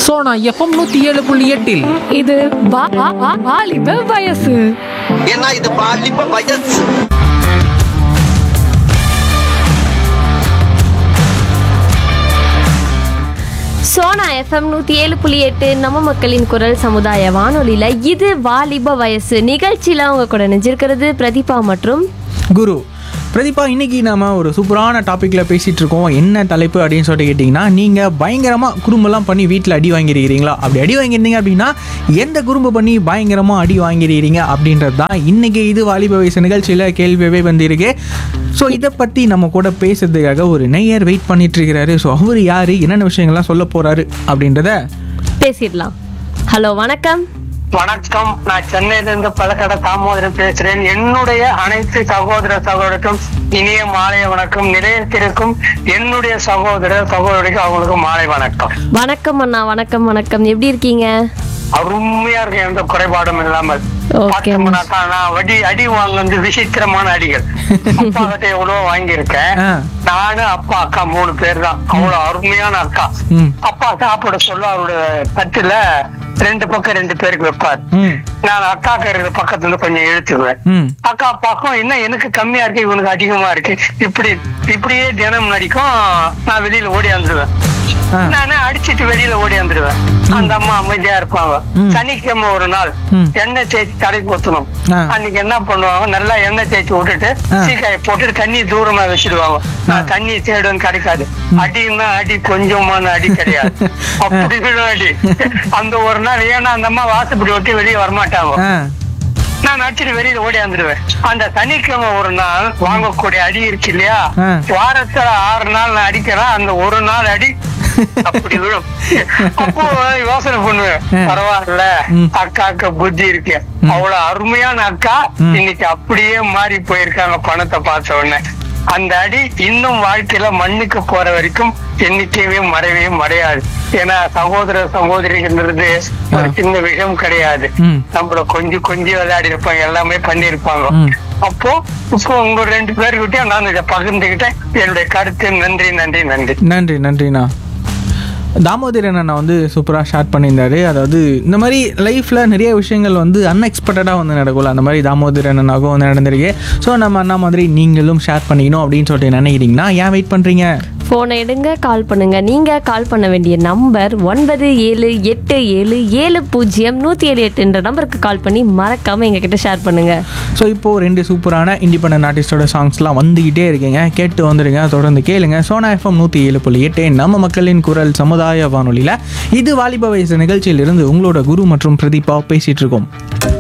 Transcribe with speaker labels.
Speaker 1: Sona FM நூத்தி ஏழு புள்ளி எட்டில்
Speaker 2: இது வா- வா- வா- வாலிப வயசு
Speaker 3: ஏன்னா இது பாலிப்ப வயசு
Speaker 4: சோனா எஃப்எம் நூற்றி ஏழு புள்ளி எட்டு நம்ம மக்களின் குரல் சமுதாய வானொலியில் இது வாலிப வயசு நிகழ்ச்சியில் அவங்க கூட நினைஞ்சிருக்கிறது பிரதீபா மற்றும்
Speaker 5: குரு பிரதீபா இன்னைக்கு நாம ஒரு சூப்பரான டாப்பிக்ல பேசிட்டு இருக்கோம் என்ன தலைப்பு அப்படின்னு சொல்லிட்டு கேட்டிங்கன்னா நீங்க பயங்கரமா குறும்பெல்லாம் பண்ணி வீட்டில் அடி வாங்கிருக்கிறீங்களா அப்படி அடி வாங்கியிருந்தீங்க அப்படின்னா எந்த குறும்பு பண்ணி பயங்கரமா அடி வாங்கிருக்கிறீங்க அப்படின்றது தான் இன்னைக்கு இது வாலிப வயசு நிகழ்ச்சியில கேள்வியவே வந்திருக்கு ஸோ இதை பத்தி நம்ம கூட பேசுறதுக்காக ஒரு நெய்யர் வெயிட் பண்ணிட்டு இருக்கிறாரு ஸோ அவர் யாரு என்னென்ன விஷயங்கள்லாம் சொல்ல போறாரு அப்படின்றத
Speaker 4: பேசிடலாம் ஹலோ வணக்கம்
Speaker 6: வணக்கம் நான் சென்னையில இருந்து பழக்கடை தாமோதரன் பேசுறேன் என்னுடைய அனைத்து சகோதர சகோதரருக்கும் இனிய மாலை வணக்கம் நிலையத்திற்கும் என்னுடைய சகோதர சகோதரிக்கு அவங்களுக்கு மாலை வணக்கம்
Speaker 4: வணக்கம் அண்ணா வணக்கம் வணக்கம் எப்படி இருக்கீங்க
Speaker 6: அருமையா இருக்கு எந்த குறைபாடும் இல்லாமல்
Speaker 4: Okay.
Speaker 6: பார்த்தோம்னாக்கா நான் வடி அடி வாங்குறது விசித்திரமான அடிகள் அப்பா கிட்ட எவ்வளவோ வாங்கியிருக்கேன்
Speaker 5: ஆ.
Speaker 6: நானு அப்பா அக்கா மூணு பேர் தான் அவ்வளவு அருமையான அக்கா
Speaker 5: ம்.
Speaker 6: அப்பா சாப்பிட சொல்ல அவரோட தட்டுல ரெண்டு பக்கம் ரெண்டு பேருக்கு வைப்பார்
Speaker 5: ம்
Speaker 6: நான் அக்காக்கு இருக்கிற பக்கத்துல இருந்து கொஞ்சம் இழுத்துக்குவேன்
Speaker 5: ம்
Speaker 6: அக்கா பக்கம் என்ன எனக்கு கம்மியா இருக்கு இவனுக்கு அதிகமா இருக்கு இப்படி இப்படியே தினம் நடிக்கும் நான் வெளியில ஓடி வந்துடுவேன்
Speaker 5: ஆ.
Speaker 6: நானே அடிச்சிட்டு வெளியில ஓடி வந்துடுவேன் அந்த அம்மா அமைதியா இருப்பாங்க
Speaker 5: ம்.
Speaker 6: சனிக்கிழமை ஒரு நாள்
Speaker 5: ம்.
Speaker 6: எண்ணெய் தேய்ச்சி தலைக்கு ஊத்தணும்
Speaker 5: ஆ.
Speaker 6: அன்னைக்கு என்ன பண்ணுவாங்க நல்லா எண்ணெய் தேய்ச்சி விட்டுட்டு
Speaker 5: ஆ.
Speaker 6: சீக்காய போட்டுட்டு தண்ணி தூரமா வச்சிடுவாங்க நான் தண்ணி தேடுன்னு கிடைக்காது அடின்னா அடி கொஞ்சமான அடி கிடையாது அப்படி விழும் அடி அந்த ஒரு நாள் ஏன்னா அந்த அம்மா வாசப்படி விட்டு வெளியே வரமாட்டாங்க
Speaker 5: ஆ
Speaker 6: நான் அடிச்சுட்டு வெளியில ஓடி வந்துடுவேன் அந்த சனிக்கிழமை ஒரு நாள் வாங்கக்கூடிய அடி இருக்கு இல்லையா
Speaker 5: ஆ.
Speaker 6: வாரத்துல ஆறு நாள் நான் அடிக்கிறேன் அந்த ஒரு நாள் அடி அப்படி விழும் அப்போ யோசனை பண்ணுவேன்
Speaker 5: ஆ.
Speaker 6: பரவாயில்ல
Speaker 5: ம்.
Speaker 6: அக்காக்கு புத்தி இருக்கு
Speaker 5: ம்.
Speaker 6: அவ்வளவு அருமையான அக்கா
Speaker 5: ம்.
Speaker 6: இன்னைக்கு அப்படியே மாறி போயிருக்காங்க பணத்தை பார்த்த உடனே அந்த அடி இன்னும் வாழ்க்கையில மண்ணுக்கு போற வரைக்கும் என்னைக்குமே மறையவே மறையாது ஏன்னா சகோதர சகோதரிங்கிறது ஒரு
Speaker 5: ஆ.
Speaker 6: சின்ன விஷயம் கிடையாது
Speaker 5: ம்.
Speaker 6: நம்மள கொஞ்சம் கொஞ்சம் விளையாடி இருப்பாங்க எல்லாமே பண்ணிருப்பாங்க
Speaker 5: ம்.
Speaker 6: அப்போ இப்போ உங்க ரெண்டு பேர்கிட்டயும் நான் இதை பகிர்ந்துகிட்டேன் என்னுடைய கருத்து நன்றி நன்றி நன்றி
Speaker 5: நன்றி நன்றிண்ணா தாமோதரன் அண்ணா வந்து சூப்பராக ஷேர் பண்ணியிருந்தாரு அதாவது இந்த மாதிரி லைஃப்பில் நிறைய விஷயங்கள் வந்து அன்எக்ஸ்பெக்டடாக வந்து நடக்கும்ல அந்த மாதிரி தாமோதரன் அண்ணாவும் வந்து நடந்திருக்கு ஸோ நம்ம அண்ணா மாதிரி நீங்களும் ஷேர் பண்ணிக்கணும் அப்படின்னு சொல்லிட்டு நினைக்கிறீங்கன்னா ஏன் வெயிட் பண்ணுறீங்க
Speaker 4: ஃபோனை எடுங்க கால் பண்ணுங்க நீங்கள் கால் பண்ண வேண்டிய நம்பர் ஒன்பது ஏழு எட்டு ஏழு ஏழு பூஜ்ஜியம் நூற்றி ஏழு எட்டுன்ற நம்பருக்கு கால் பண்ணி மறக்காமல் எங்ககிட்ட ஷேர் பண்ணுங்க
Speaker 5: ஸோ இப்போது ரெண்டு சூப்பரான இண்டிபெண்டன்ட் ஆர்டிஸ்டோட சாங்ஸ்லாம் வந்துக்கிட்டே இருக்கீங்க கேட்டு வந்துடுங்க தொடர்ந்து கேளுங்க சோனா எஃப்எம் நூற்றி ஏழு புள்ளி எட்டு நம்ம மக்களின் குரல் சமுதாய வானொலியில் இது வாலிப வயசு நிகழ்ச்சியிலிருந்து உங்களோட குரு மற்றும் பிரதீபா பேசிகிட்டு இருக்கோம்